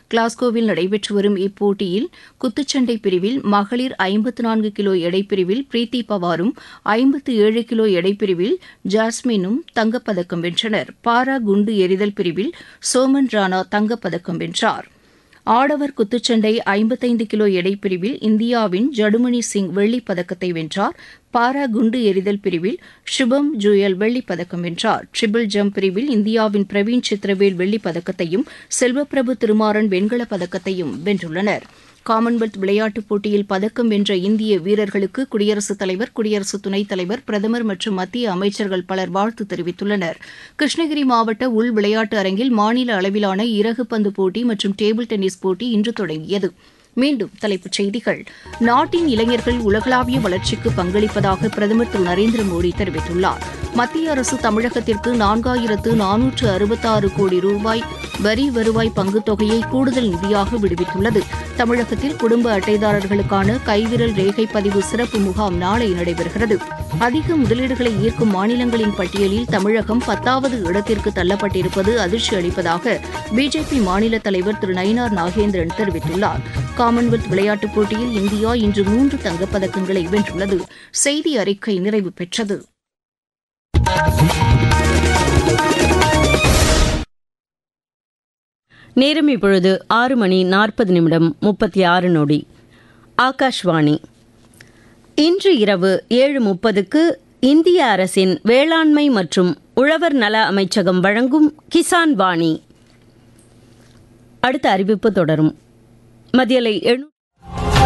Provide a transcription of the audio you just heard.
கிளாஸ்கோவில் நடைபெற்று வரும் இப்போட்டியில் குத்துச்சண்டை பிரிவில் மகளிர் ஐம்பத்து நான்கு கிலோ எடைப்பிரிவில் பிரீத்தி பவாரும் ஐம்பத்து ஏழு கிலோ எடைப்பிரிவில் ஜாஸ்மினும் தங்கப்பதக்கம் வென்றனர் பாரா குண்டு எறிதல் பிரிவில் சோமன் ராணா தங்கப்பதக்கம் வென்றார் ஆடவர் குத்துச்சண்டை ஐம்பத்தைந்து கிலோ எடைப்பிரிவில் இந்தியாவின் ஜடுமணி சிங் வெள்ளிப் பதக்கத்தை வென்றார் பாரா குண்டு எறிதல் பிரிவில் சுபம் ஜுயல் வெள்ளிப் பதக்கம் வென்றார் ட்ரிபிள் ஜம்ப் பிரிவில் இந்தியாவின் பிரவீன் சித்திரவேல் வெள்ளிப் பதக்கத்தையும் செல்வப்பிரபு திருமாறன் வெண்கலப் பதக்கத்தையும் வென்றுள்ளனா் காமன்வெல்த் விளையாட்டுப் போட்டியில் பதக்கம் வென்ற இந்திய வீரர்களுக்கு குடியரசுத் தலைவர் குடியரசு துணைத் தலைவர் பிரதமர் மற்றும் மத்திய அமைச்சர்கள் பலர் வாழ்த்து தெரிவித்துள்ளனர் கிருஷ்ணகிரி மாவட்ட உள் விளையாட்டு அரங்கில் மாநில அளவிலான இறகு பந்து போட்டி மற்றும் டேபிள் டென்னிஸ் போட்டி இன்று தொடங்கியது மீண்டும் தலைப்புச் செய்திகள் நாட்டின் இளைஞர்கள் உலகளாவிய வளர்ச்சிக்கு பங்களிப்பதாக பிரதமர் திரு நரேந்திர மோடி தெரிவித்துள்ளார் மத்திய அரசு தமிழகத்திற்கு நான்காயிரத்து நானூற்று அறுபத்தாறு கோடி ரூபாய் வரி வருவாய் பங்குத் தொகையை கூடுதல் நிதியாக விடுவித்துள்ளது தமிழகத்தில் குடும்ப அட்டைதாரர்களுக்கான கைவிரல் ரேகை பதிவு சிறப்பு முகாம் நாளை நடைபெறுகிறது அதிக முதலீடுகளை ஈர்க்கும் மாநிலங்களின் பட்டியலில் தமிழகம் பத்தாவது இடத்திற்கு தள்ளப்பட்டிருப்பது அதிர்ச்சி அளிப்பதாக பிஜேபி மாநில தலைவர் திரு நயினார் நாகேந்திரன் தெரிவித்துள்ளார் காமன்வெல்த் விளையாட்டுப் போட்டியில் இந்தியா இன்று மூன்று தங்கப்பதக்கங்களை வென்றுள்ளது செய்தி அறிக்கை நிறைவு பெற்றது நேரம் இப்பொழுது ஆறு மணி நாற்பது நிமிடம் முப்பத்தி ஆறு நொடி ஆகாஷ்வாணி இன்று இரவு ஏழு முப்பதுக்கு இந்திய அரசின் வேளாண்மை மற்றும் உழவர் நல அமைச்சகம் வழங்கும் கிசான் வாணி அடுத்த அறிவிப்பு தொடரும் மதியலை எழு